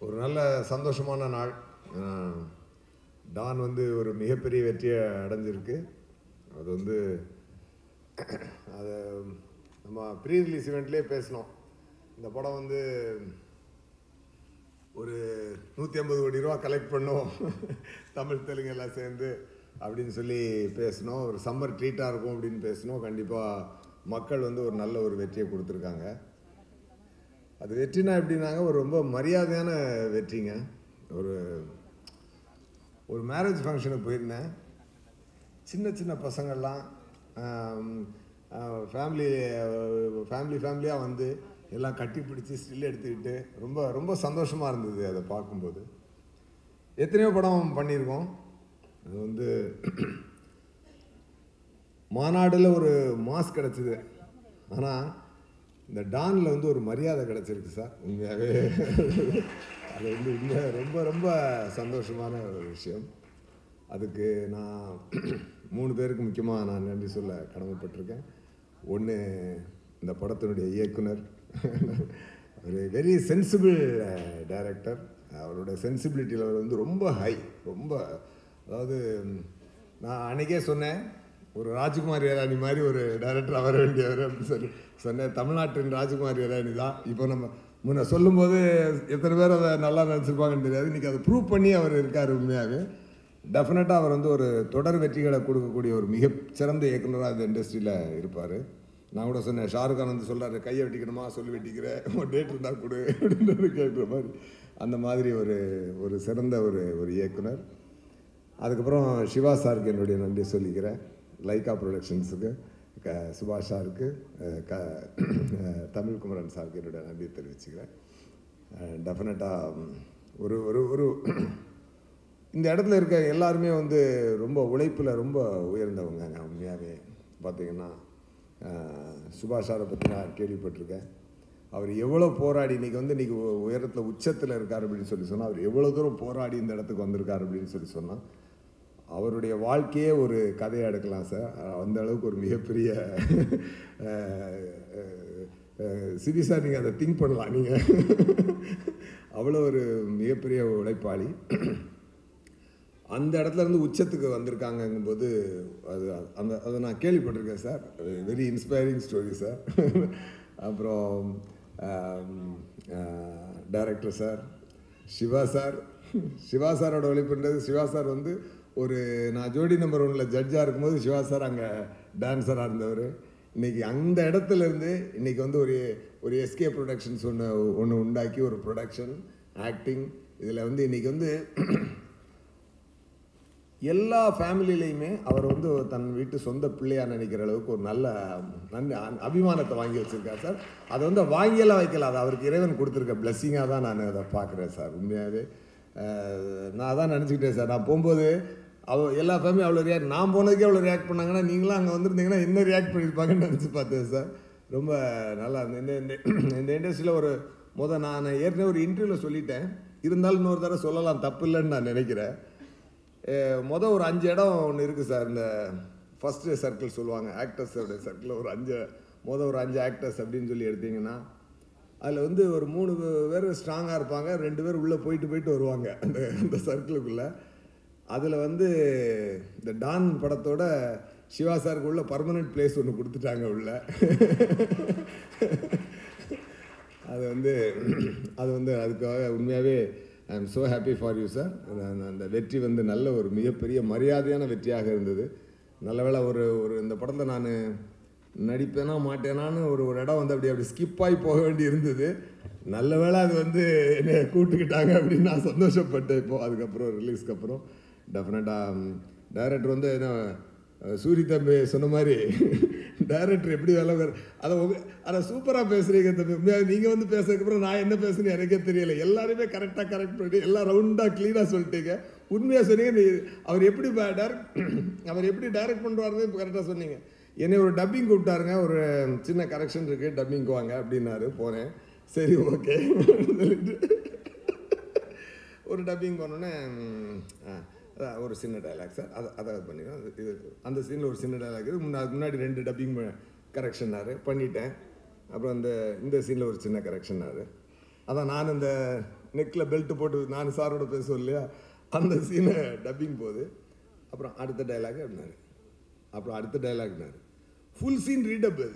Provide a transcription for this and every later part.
ஒரு நல்ல சந்தோஷமான நாள் அஹ், டான் வந்து ஒரு மிகப்பெரிய வெற்றியை அடைஞ்சிருக்கு அது வந்து அதை நம்ம ப்ரீ ரிலீஸ் இவெண்ட்லேயே பேசினோம் இந்த படம் வந்து ஒரு நூற்றி ஐம்பது கோடி ரூபா கலெக்ட் பண்ணோம் தமிழ் தெலுங்கு எல்லாம் சேர்ந்து அப்படின்னு சொல்லி பேசினோம் ஒரு சம்மர் ட்ரீட்டாக இருக்கும் அப்படின்னு பேசினோம் கண்டிப்பாக மக்கள் வந்து ஒரு நல்ல ஒரு வெற்றியை கொடுத்துருக்காங்க அது வெற்றினா எப்படின்னாங்க ஒரு ரொம்ப மரியாதையான வெற்றிங்க ஒரு ஒரு மேரேஜ் ஃபங்க்ஷனுக்கு போயிருந்தேன் சின்ன சின்ன பசங்கள்லாம் ஃபேமிலி ஃபேமிலி ஃபேமிலியாக வந்து எல்லாம் கட்டி பிடிச்சி ஸ்டில் எடுத்துக்கிட்டு ரொம்ப ரொம்ப சந்தோஷமாக இருந்தது அதை பார்க்கும்போது எத்தனையோ படம் பண்ணியிருக்கோம் அது வந்து மாநாடில் ஒரு மாஸ் கிடச்சிது ஆனால் இந்த டானில் வந்து ஒரு மரியாதை கிடச்சிருக்கு சார் உண்மையாகவே அது வந்து உண்மை ரொம்ப ரொம்ப சந்தோஷமான ஒரு விஷயம் அதுக்கு நான் மூணு பேருக்கு முக்கியமாக நான் நன்றி சொல்ல கடமைப்பட்டிருக்கேன் ஒன்று இந்த படத்தினுடைய இயக்குனர் ஒரு வெரி சென்சிபிள் டைரக்டர் அவரோட சென்சிபிலிட்டி லெவல் வந்து ரொம்ப ஹை ரொம்ப அதாவது நான் அன்றைக்கே சொன்னேன் ஒரு ராஜ்குமார் இரானி மாதிரி ஒரு டைரக்டர் வர வேண்டியவர் அப்படின்னு சொல்லி சொன்னேன் தமிழ்நாட்டின் ராஜ்குமார் இரானி தான் இப்போ நம்ம முன்ன சொல்லும்போது எத்தனை பேர் அதை நல்லா நினச்சிருப்பாங்கன்னு தெரியாது இன்றைக்கி அதை ப்ரூவ் பண்ணி அவர் இருக்கார் உண்மையாகவே டெஃபினட்டாக அவர் வந்து ஒரு தொடர் வெற்றிகளை கொடுக்கக்கூடிய ஒரு மிக சிறந்த இயக்குனராக இந்த இண்டஸ்ட்ரியில் இருப்பார் நான் கூட சொன்னேன் ஷாருக் கான் வந்து சொல்கிறாரு கையை வெட்டிக்கணுமா சொல்லி வெட்டிக்கிறேன் உன் டேட் இருந்தால் கொடு அப்படின்னு கேட்குற மாதிரி அந்த மாதிரி ஒரு ஒரு சிறந்த ஒரு ஒரு இயக்குனர் அதுக்கப்புறம் சிவா சாருக்கு என்னுடைய நன்றி சொல்லிக்கிறேன் லைகா ப்ரொடக்ஷன்ஸுக்கு க சுபாஷ் சாருக்கு அஹ், க அஹ், தமிழ் குமரன் சாருக்கு என்னுடைய நன்றி தெரிவிச்சுக்கிறேன் டெஃபினட்டாக ஒரு ஒரு ஒரு இந்த இடத்துல இருக்க எல்லாருமே வந்து ரொம்ப உழைப்பில் ரொம்ப உயர்ந்தவங்க உண்மையாகவே பார்த்தீங்கன்னா அஹ், சுபாஷ் சாரை பற்றி நான் கேள்விப்பட்டிருக்கேன் அவர் எவ்வளோ போராடி இன்னைக்கு வந்து இன்னைக்கு உயரத்தில் உச்சத்தில் இருக்கார் அப்படின்னு சொல்லி சொன்னால் அவர் எவ்வளோ தூரம் போராடி இந்த இடத்துக்கு வந்திருக்கார் அப்படின்னு சொல்லி சொன்னால் அவருடைய வாழ்க்கையே ஒரு கதையாக எடுக்கலாம் சார் அந்த அளவுக்கு ஒரு மிகப்பெரிய சிபி சார் நீங்கள் அதை திங்க் பண்ணலாம் நீங்கள் அவ்வளோ ஒரு மிகப்பெரிய உழைப்பாளி அந்த இடத்துல இருந்து உச்சத்துக்கு வந்திருக்காங்கங்கும்போது அது அந்த அதை நான் கேள்விப்பட்டிருக்கேன் sir very inspiring story sir அப்புறம் director sir Siva sir Siva சாரோட உழைப்புன்றது சிவா சார் வந்து ஒரு நான் ஜோடி நம்பர் ஒன்றில் ஜட்ஜாக இருக்கும்போது சிவா சார் அங்கே டான்ஸராக இருந்தவர் இன்னைக்கு அந்த இடத்துல இருந்து இன்னைக்கு வந்து ஒரு ஒரு எஸ்கே ப்ரொடக்ஷன்ஸ் ஒன்று ஒன்று உண்டாக்கி ஒரு ப்ரொடக்ஷன் ஆக்டிங் இதில் வந்து இன்னைக்கு வந்து எல்லா ஃபேமிலிலையுமே அவர் வந்து தன் வீட்டு சொந்த பிள்ளையா நினைக்கிற அளவுக்கு ஒரு நல்ல நன் அபிமானத்தை வாங்கி வச்சிருக்கார் சார் அதை வந்து வாங்கியெல்லாம் வைக்கல அது அவருக்கு இறைவன் கொடுத்துருக்க பிளெஸ்ஸிங்காக தான் நான் அதை பார்க்குறேன் சார் உண்மையாகவே அஹ், நான் அதான் நினச்சிக்கிட்டேன் சார் நான் போகும்போது அவ எல்லா ஃபேமிலியும் அவ்வளோ ரியாக்ட் நான் போனதுக்கே அவ்வளோ ரியாக்ட் பண்ணாங்கன்னா நீங்களும் அங்கே வந்திருந்தீங்கன்னா என்ன ரியாக்ட் பண்ணியிருப்பாங்கன்னு நினச்சி பார்த்தேன் சார் ரொம்ப நல்லா இருந்தது இந்த இந்த இந்த இண்டஸ்ட்ரியில் ஒரு முத நான் ஏற்கனவே ஒரு இன்டர்வியூவில் சொல்லிட்டேன் இருந்தாலும் இன்னொரு தடவை சொல்லலாம் தப்பு இல்லைன்னு நான் நினைக்கிறேன் அஹ் மொத ஒரு அஞ்சு இடம் ஒன்று இருக்குது சார் இந்த ஃபஸ்ட்டு சர்க்கிள் சொல்லுவாங்க ஆக்டர்ஸோட சர்க்கிளில் ஒரு அஞ்சு மொதல் ஒரு அஞ்சு ஆக்டர்ஸ் அப்படின்னு சொல்லி எடுத்தீங்கன்னா அதில் வந்து ஒரு மூணு பேர் ஸ்ட்ராங்காக இருப்பாங்க ரெண்டு பேர் உள்ளே போயிட்டு போயிட்டு வருவாங்க அந்த அந்த சர்க்கிளுக்குள்ளே அதில் வந்து இந்த டான் படத்தோட சிவா சாருக்கு உள்ள பர்மனெண்ட் பிளேஸ் ஒன்று கொடுத்துட்டாங்க உள்ள அது வந்து அது வந்து அதுக்காக உண்மையாகவே I am so happy for you sir அந்த வெற்றி வந்து நல்ல ஒரு மிகப்பெரிய மரியாதையான வெற்றியாக இருந்தது நல்ல வேளை ஒரு ஒரு இந்த படத்தில் நான் நடிப்பேனா மாட்டேனான்னு ஒரு ஒரு இடம் வந்து அப்படி அப்படி ஸ்கிப் ஆகி போக வேண்டி இருந்தது நல்ல வேளை அது வந்து என்னை கூப்பிட்டுக்கிட்டாங்க அப்படின்னு நான் சந்தோஷப்பட்டேன் இப்போ அதுக்கப்புறம் ரிலீஸ்க்கு அப்புறம் டெஃபினட்டாக டைரக்டர் வந்து என்ன அஹ் சூரி தம்பி சொன்ன மாதிரி டைரக்டர் எப்படி வேலை பாரு- அதை உங்க அதை சூப்பராக பேசுறீங்க தம்பி உண்மையாக நீங்கள் வந்து பேசுறதுக்கப்புறம் நான் என்ன பேசுறேன்னு எனக்கே தெரியல எல்லாருமே கரெக்டாக கரெக்ட் பண்ணி எல்லாம் ரவுண்டாக க்ளீனாக சொல்லிட்டீங்க உண்மையாக சொன்னீங்க நீ அவர் எப்படி டைரக்ட் அவர் எப்படி டைரக்ட் பண்ணுவாருன்னு கரெக்டாக சொன்னீங்க என்னை ஒரு டப்பிங் கூப்பிட்டாருங்க ஒரு சின்ன கரெக்ஷன் இருக்குது டப்பிங்க்கு வாங்க அப்படின்னாரு போனேன் சரி ஓகே ஒரு டப்பிங் பண்ணோன்னே ம், ஆ, அதான் ஒரு சின்ன டைலாக் சார் அதை அதை பண்ணிடுறோம் அது இது அந்த சீனில் ஒரு சின்ன டைலாக் இது முன்னா- அதுக்கு முன்னாடி ரெண்டு டப்பிங் கரெக்ஷன்னாரு பண்ணிட்டேன் அப்புறம் அந்த இந்த சீனில் ஒரு சின்ன கரெக்ஷன்னாரு அதான் நான் இந்த நெக்கில் பெல்ட் போட்டு நான் சாரோட பேசுவோம் இல்லையா அந்த சீனை டப்பிங் போகுது அப்புறம் அடுத்த டைலாக் அப்படின்னாரு அப்புறம் அடுத்த டைலாக்னாரு ஃபுல் சீன் ரீடப் அது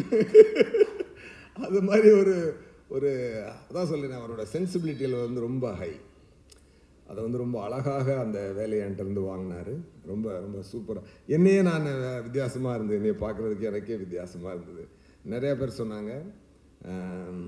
அது மாதிரி ஒரு ஒரு அதான் சொல்லினேன் அவரோட சென்சிபிலிட்டியில் வந்து ரொம்ப ஹை அதை வந்து ரொம்ப அழகாக அந்த வேலையை என்கிட்ட இருந்து வாங்கினாரு ரொம்ப ரொம்ப சூப்பராக என்னையே நான் வித்தியாசமாக இருந்தது என்னைய பார்க்குறதுக்கு எனக்கே வித்தியாசமாக இருந்தது நிறைய பேர் சொன்னாங்க ஆம்,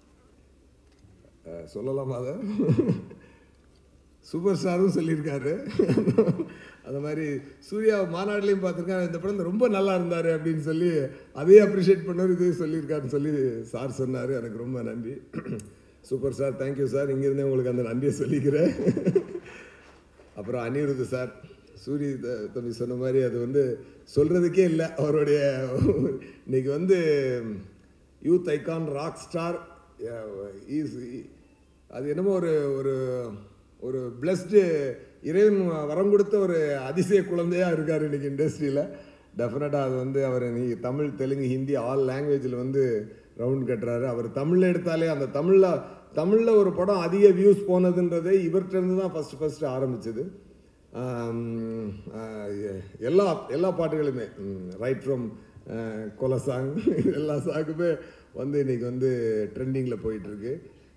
அஹ், சொல்லலாமா அதை சூப்பர் ஸ்டாரும் சொல்லியிருக்காரு அந்த மாதிரி சூர்யா மாநாடுலையும் பார்த்துருக்கேன் இந்த படம் ரொம்ப நல்லா இருந்தார் அப்படின்னு சொல்லி அதையே அப்ரிஷியேட் பண்ணவர் இது சொல்லியிருக்காருன்னு சொல்லி சார் சொன்னார் எனக்கு ரொம்ப நன்றி சூப்பர் சார் தேங்க்யூ சார் இங்கேருந்தே உங்களுக்கு அந்த நன்றியை சொல்லிக்கிறேன் அப்புறம் அனிருத் சார் சூரிய த- தம்பி சொன்ன மாதிரி அது வந்து சொல்கிறதுக்கே இல்லை அவருடைய இன்னைக்கு வந்து youth icon rock star is அது என்னமோ ஒரு ஒரு ஒரு பிளஸ்டு இறைவன் வரம் கொடுத்த ஒரு அதிசய குழந்தையாக இருக்கார் இன்னைக்கு இண்டஸ்ட்ரியில் டெஃபினட்டாக அது வந்து அவர் நீ தமிழ் தெலுங்கு ஹிந்தி ஆல் லாங்குவேஜில் வந்து ரவுண்ட் கட்டுறாரு அவர் தமிழில் எடுத்தாலே அந்த தமிழில் தமிழில் ஒரு படம் அதிக வியூஸ் போனதுன்றதே இவர்கிட்ட இருந்து தான் ஃபஸ்ட்டு ஃபஸ்ட்டு ஆரம்பிச்சது ஆம், ஆஹ் எ- எல்லா எல்லா பாட்டுகளுமே ரைட் ஃப்ரம் கொலை சாங் எல்லா சாங்குமே வந்து இன்னைக்கு வந்து ட்ரெண்டிங்கில் போயிட்டுருக்கு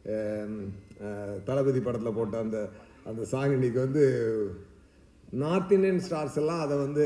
தளபதி படத்தில் போட்ட அந்த அந்த சாங் இன்னைக்கு வந்து நார்த் இந்தியன் ஸ்டார்ஸ் எல்லாம் அதை வந்து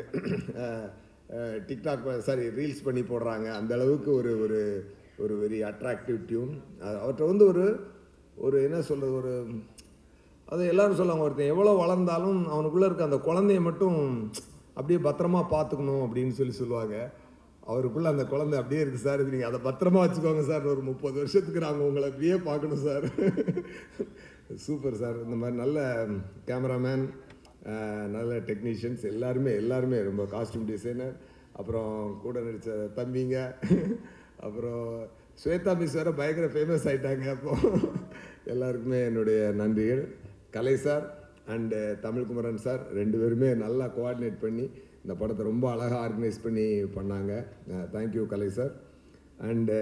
டிக்டாக் சாரி ரீல்ஸ் பண்ணி போடுறாங்க அந்த அளவுக்கு ஒரு ஒரு ஒரு வெரி அட்ராக்டிவ் டியூன் அவர்கிட்ட வந்து ஒரு ஒரு என்ன சொல்கிறது ஒரு அது எல்லாரும் சொல்லுவாங்க ஒருத்தன் எவ்வளோ வளர்ந்தாலும் அவனுக்குள்ளே இருக்க அந்த குழந்தைய மட்டும் அப்படியே பத்திரமா பார்த்துக்கணும் அப்படின்னு சொல்லி சொல்லுவாங்க அவருக்குள்ள அந்த குழந்தை அப்படியே இருக்கு சார் இது நீங்கள் அதை பத்திரமா வச்சுக்கோங்க சார் ஒரு முப்பது வருஷத்துக்கு நாங்கள் உங்களை அப்படியே பார்க்கணும் சார் சூப்பர் சார் இந்த மாதிரி நல்ல கேமராமேன் நல்ல டெக்னீஷியன்ஸ் எல்லாருமே எல்லாருமே ரொம்ப காஸ்டியூம் டிசைனர் அப்புறம் கூட நடித்த தம்பிங்க அப்புறம் ஸ்வேதா மிஸ் வேற பயங்கர ஃபேமஸ் ஆயிட்டாங்க அப்போ எல்லாருக்குமே என்னுடைய நன்றிகள் Kalai sir and Tamilkumaran sir ரெண்டு பேருமே நல்லா கோஆர்டினேட் பண்ணி இந்த படத்தை ரொம்ப அழகாக ஆர்கனைஸ் பண்ணி பண்ணாங்க thank you Kalai sir and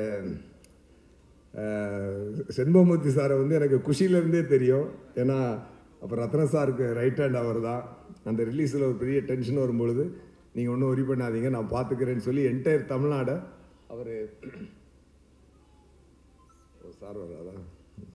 Senbamoorthy சாரை வந்து எனக்கு குஷியிலேருந்தே தெரியும் ஏன்னா அப்போ ரத்ன சாருக்கு ரைட் ஹேண்ட் அவர் தான் அந்த ரிலீஸில் ஒரு பெரிய டென்ஷன் வரும்பொழுது நீங்கள் ஒன்றும் ஒரி பண்ணாதீங்க நான் பார்த்துக்கிறேன்னு சொல்லி என்டையர் தமிழ்நாடை அவர் சார் வராதா